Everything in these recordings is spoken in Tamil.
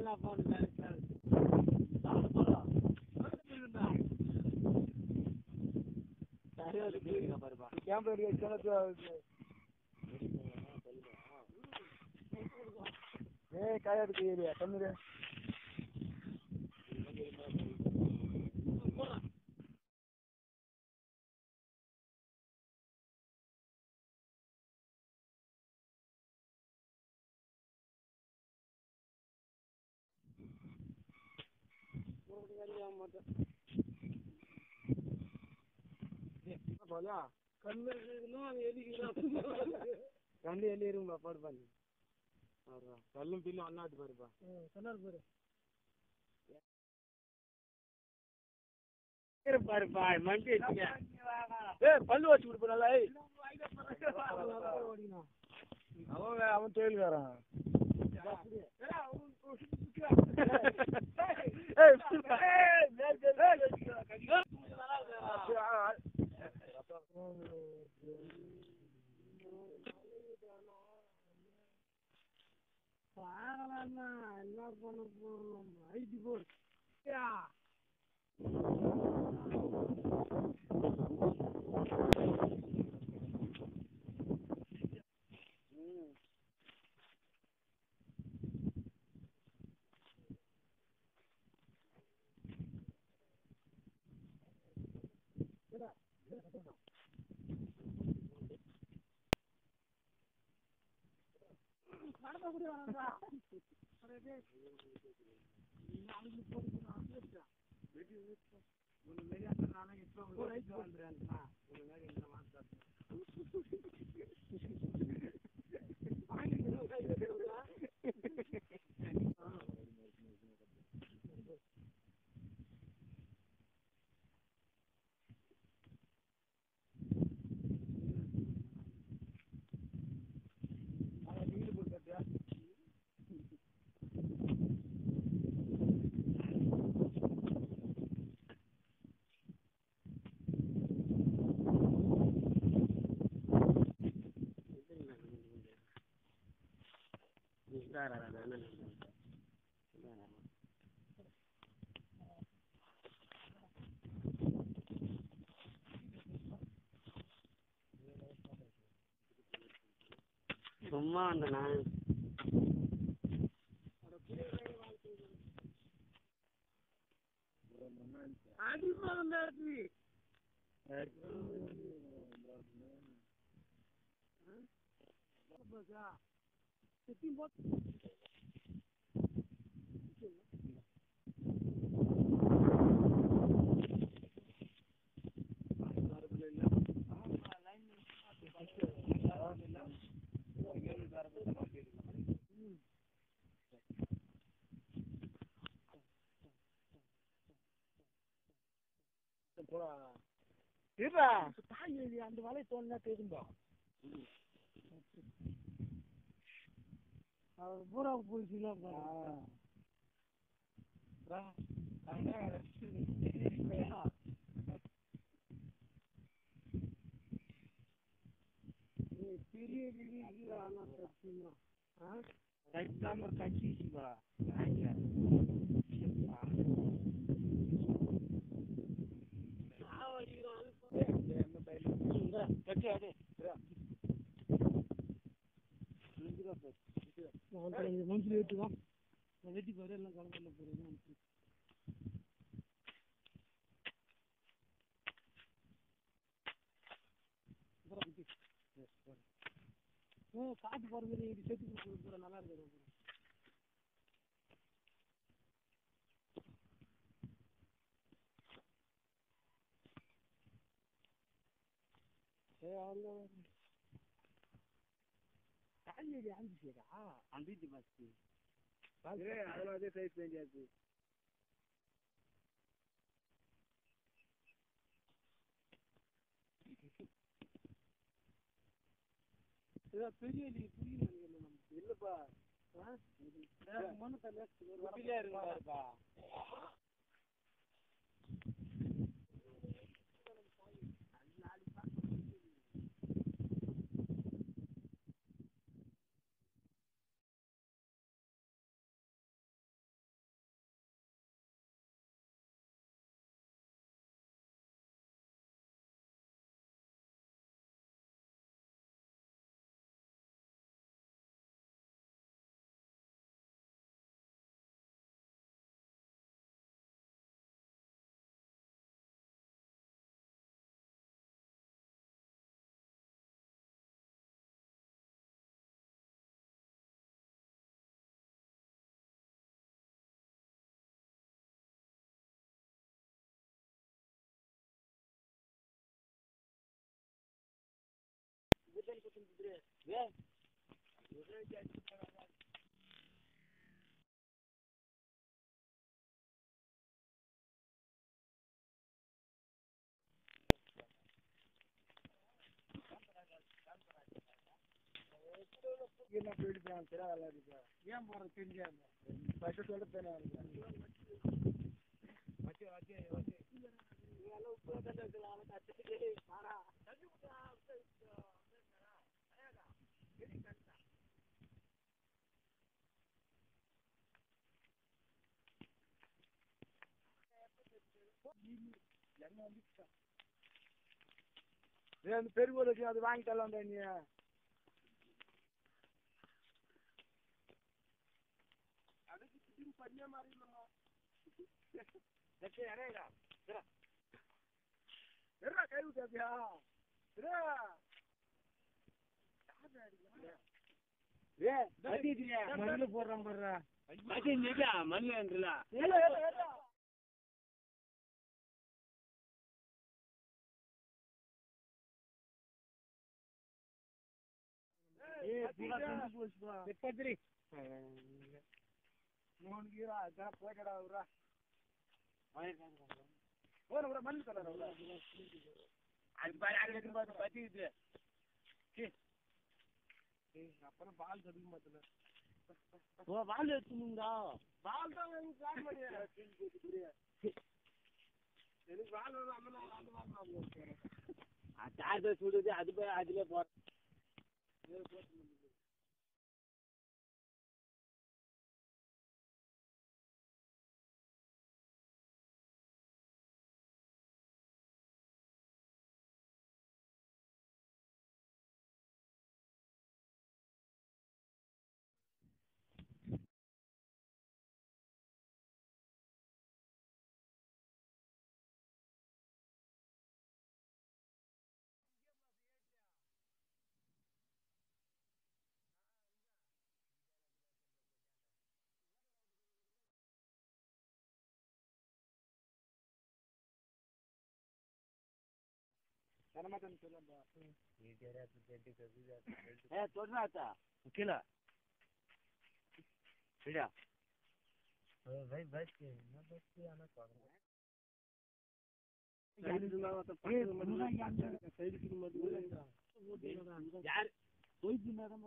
நான் போனேன் கேமரா எடுக்க ஏய் காயா இருக்கு ஏரியா கண்ணுரு போலா கண்ணு இருக்குதுன்னா அது எலிக்குதான் கண்ணு எல்லி இருக்குங்களா பாடு பாரு கல்லும் பில்லும் அண்ணாட்டு பாருப்பா சொன்னார் பாரு பாருப்பா மண்டி வச்சுங்க ஏய் பல்லு வச்சு கொடுப்பா நல்லா ஏய் அவன் வே- அவன் தொழில்காரன் பாக்கலாம்னா என்ன பண்ண போறோம் ஐடி போர் நடக்க கூட வேணாம்டா சும்மா வந்தனா அடிமரம் தாட்டி இருடா தாய் அந்த வலை தோணுனா தெரியும்பா அவர் பூரா போயிடுச்சுல பெரிய பெரிய ஆனா சத்தியமா கட்டாம கட்டிச்சுப்பா மனுஷன் வெட்டுதான் வெட்டி பாரு எல்லாம் கலந்துல போறேன் காட்டு பாருங்க இது செத்து கொடுக்குறது பூரா நல்லா இருக்குது ஏ அவங்க காய்கறி ஆந்துச்சுடா அம்பிட்டு பஸ்து அதெல்லாம் அதே சைஸ் வேண்டியாது பெரிய நீங்க புரியல நமக்கு இல்லப்பா மண்ணு தண்ணி இருக்குப்பா என்ன போயிட்டு தெரியாத இருக்கா ஏன் போறது தெரிஞ்சாங்க ஃபஸ்ட்டு சொல்ல தெரியாது வச்சு வச்சு வச்சு அந்த பெருகோல் வச்சு அது வாங்கி தரலாம் நீ அதுக்கு திடீர்னு பண்ணிய மாதிரி இல்லைம்மா இறடா எறா கை விட்டாப்பியா மண்ணு போடுறான் பாடுறா எப்பத்திரி மூணு கீரா அதான் போய்க்கடா விட்றா போன விட மண்ணு தரா அப்புறம் பால் கடுக்க மாட்டல வாழ் எடுத்துனுங்கடா பால் தான் எனக்கு கால் மணி எனக்கு பால் வந்து அந்த நாள் அந்த மாதிரி சார்ஜர் சுடுது அது போய் அதுல போ தரமாட்டேன்னு சொல்லும்பா ஏ தொடுறாத்தா கீழே சரியா யார் போயிட்டு நேரம்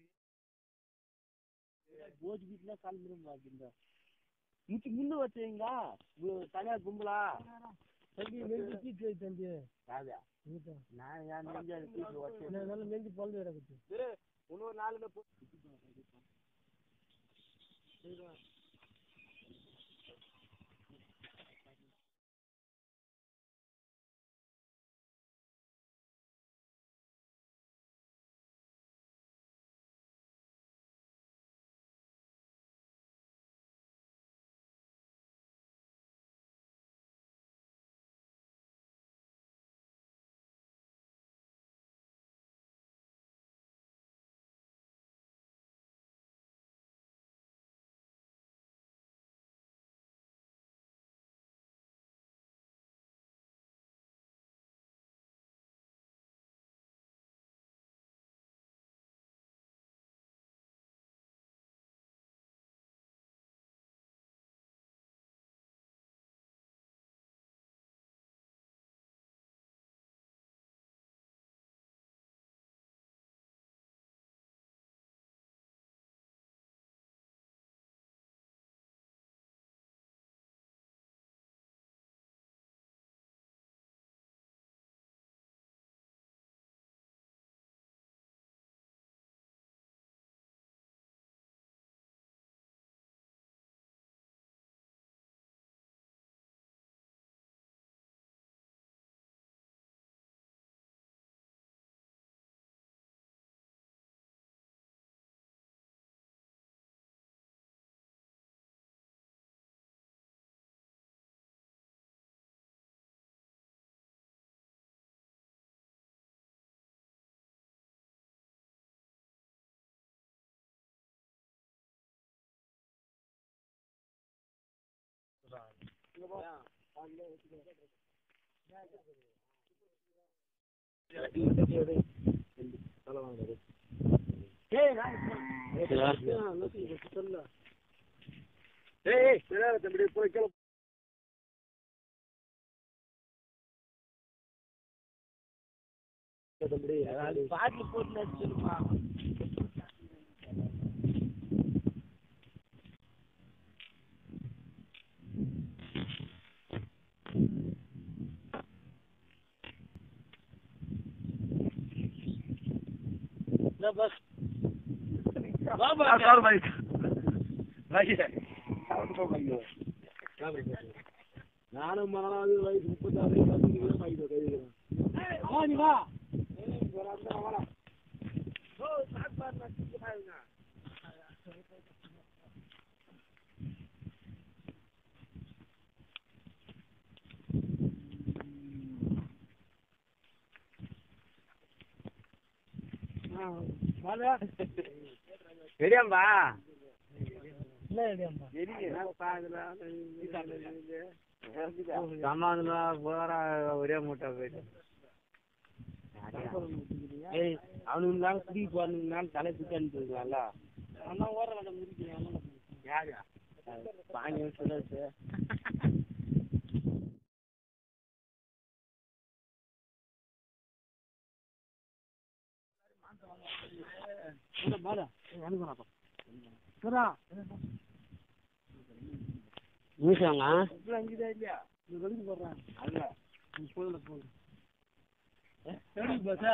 போஜ் வீட்டுல கிளம்பிடும் பாக்கிங்க முச்சு முன்னு வச்சீங்களா தனியா கும்பலா தம்பி நெஞ்சு தீட்டு தம்பி யாரா நான் என் நெஞ்சு அது தீட்டு வச்சேன் நெஞ்சு பல்லு கிடக்குது இன்னொரு நாளுல போ ஏய் நான் சொல்லு ஏய் தெரியாத தம்பி போய் கேளு தம்பி அது பாட்டுல போட்டு நடிச்சிருப்பா இந்த பஸ் பாபா கார் பைக் நானும் மகனாவது வயசு முப்பத்தாறு பதினஞ்சு பைக் கைதுக்கிறேன் வா நீ வா ரெடியாம்பா சமாதான போற ஒரே மூட்டை போயிட்டு ஏய் அவனுக்கு நாள் குடி போறதுக்கு நாள் தலை சுத்தி அனுப்பிருக்கலாம்ல அண்ணா ஓர வேண்டாம் இருக்கேன் யாரு பாஞ்சு வருஷம் ஆச்சு. நிமிஷங்க அஞ்சுதா இல்லையா இது வெளிக்கு போடுறான் அல்ல போதுல போதும் எப்படி பஸ்ஸா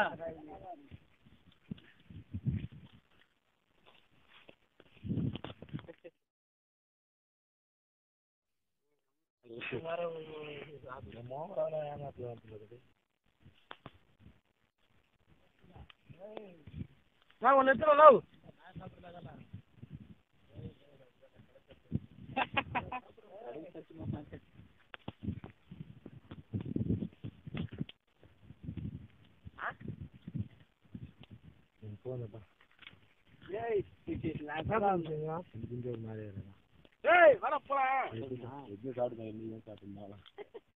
நான் ஒன்று எத்தனை லவ் ஏய் ஏய் வர போலாம்